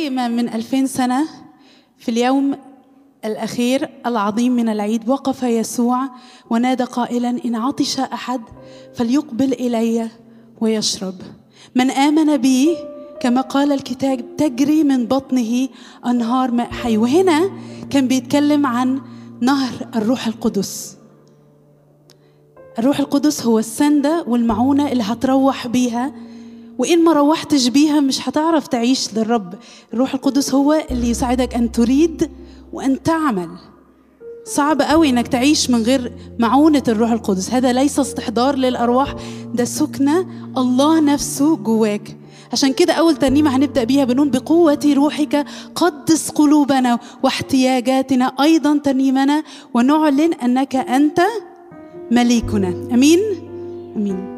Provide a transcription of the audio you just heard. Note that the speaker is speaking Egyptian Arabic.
زي ما من ألفين سنة في اليوم الأخير العظيم من العيد وقف يسوع ونادى قائلا إن عطش أحد فليقبل إلي ويشرب من آمن بي كما قال الكتاب تجري من بطنه أنهار ماء حي وهنا كان بيتكلم عن نهر الروح القدس الروح القدس هو السندة والمعونة اللي هتروح بيها وإن ما روحتش بيها مش هتعرف تعيش للرب الروح القدس هو اللي يساعدك أن تريد وأن تعمل صعب قوي انك تعيش من غير معونة الروح القدس هذا ليس استحضار للأرواح ده سكنة الله نفسه جواك عشان كده أول ترنيمة هنبدأ بيها بنقول بقوة روحك قدس قلوبنا واحتياجاتنا أيضا ترنيمنا ونعلن أنك أنت مليكنا أمين أمين